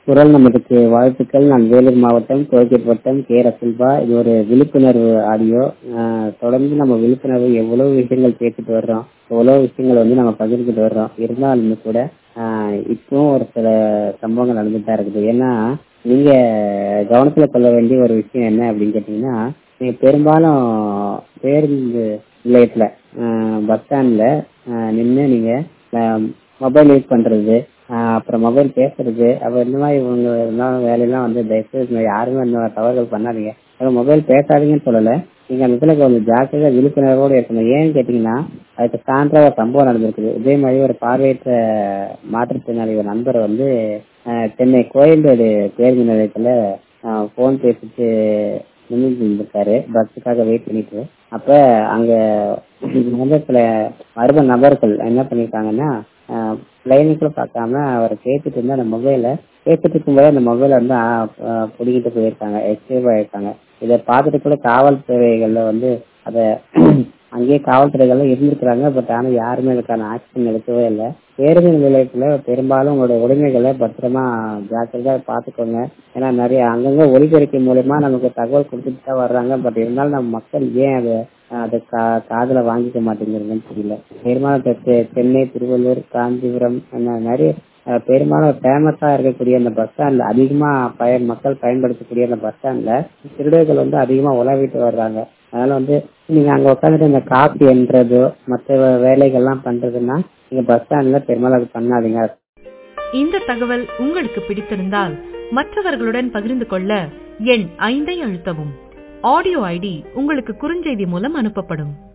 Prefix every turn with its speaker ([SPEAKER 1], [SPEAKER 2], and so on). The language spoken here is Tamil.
[SPEAKER 1] குரல் நமக்கு வாழ்த்துக்கள் நான் வேலூர் மாவட்டம் கோவில்பேட் வட்டம் கே ரசுல்பா இது ஒரு விழிப்புணர்வு ஆடியோ ஆஹ் தொடர்ந்து நம்ம விழிப்புணர்வு எவ்வளவு விஷயங்கள் பேசிட்டு வர்றோம் எவ்வளவு விஷயங்கள் வந்து நம்ம பகிர்ந்துட்டு வர்றோம் இருந்தாலுமே கூட ஆஹ் இப்பவும் ஒரு சில சம்பவங்கள் நடந்துட்டு தான் இருக்குது ஏன்னா நீங்க கவனத்துல கொள்ள வேண்டிய ஒரு விஷயம் என்ன அப்படின்னு கேட்டீங்கன்னா நீங்க பெரும்பாலும் பேருந்து நிலையத்துல பஸ் ஸ்டாண்ட்ல நின்று நீங்க மொபைல் யூஸ் பண்றது ஆஹ் அப்புறம் மொபைல் பேசுறது அப்புறம் இந்த மாதிரி இவங்க எல்லாம் வேலையெல்லாம் வந்து தயவுசெய்து இந்த யாருமே இந்த மாதிரி தவறுகள் பண்ணாதீங்க அப்புறம் மொபைல் பேசாதீங்கன்னு சொல்லல நீங்க அந்த இடத்துல கொஞ்சம் ஜாக்கிரதை விழிப்புணர்வோடு இருக்கணும் ஏன்னு கேட்டீங்கன்னா அதுக்கு சான்றா ஒரு சம்பவம் நடந்திருக்குது இதே மாதிரி ஒரு பார்வையற்ற மாற்றுத்திறனாளி ஒரு நண்பர் வந்து ஆஹ் சென்னை கோயம்பேடு பேருந்து நிலையத்துல போன் பேசிட்டு நின்றுட்டு இருந்திருக்காரு பஸ்ஸுக்காக வெயிட் பண்ணிட்டு அப்ப அங்க வந்து சில மர்ம நபர்கள் என்ன பண்ணிருக்காங்கன்னா லைனுக்குள்ள பார்க்காம அவர் பேசிட்டு இருந்த அந்த மொபைல பேசிட்டு இருக்கும்போது அந்த மொபைல வந்து பிடிக்கிட்டு போயிருக்காங்க எஸ்கேப் ஆயிருக்காங்க இதை பார்த்துட்டு கூட காவல்துறைகள்ல வந்து அத அங்கேயே காவல்துறைகள்ல இருந்திருக்கிறாங்க பட் ஆனா யாருமே அதுக்கான ஆக்ஷன் எடுக்கவே இல்லை பேருந்து நிலையத்துல பெரும்பாலும் உங்களோட உடைமைகளை பத்திரமா ஜாக்கிரதா பாத்துக்கோங்க ஏன்னா நிறைய அங்கங்க ஒலிபெருக்கை மூலயமா நமக்கு தகவல் கொடுத்துட்டு தான் வர்றாங்க பட் இருந்தாலும் நம்ம மக்கள் ஏன் அதை அதை கா காதுல வாங்கிக்க மாட்டேங்கிறதுன்னு தெரியல பெரும்பாலும் சென்னை திருவள்ளூர் காஞ்சிபுரம் நிறைய பெரும்பாலும் ஃபேமஸா இருக்கக்கூடிய அந்த பஸ் ஸ்டாண்ட்ல அதிகமா பய மக்கள் பயன்படுத்தக்கூடிய அந்த பஸ் ஸ்டாண்ட்ல திருடர்கள் வந்து அதிகமா உலாவிட்டு வர்றாங்க அதனால வந்து நீங்க அங்க உட்காந்துட்டு இந்த காப்பி என்றதோ மற்ற வேலைகள்லாம் பண்றதுன்னா நீங்க பஸ் ஸ்டாண்ட்ல பெரும்பாலும் அது பண்ணாதீங்க
[SPEAKER 2] இந்த தகவல் உங்களுக்கு பிடித்திருந்தால் மற்றவர்களுடன் பகிர்ந்து கொள்ள எண் ஐந்தை அழுத்தவும் ஆடியோ ஐடி உங்களுக்கு குறுஞ்செய்தி மூலம் அனுப்பப்படும்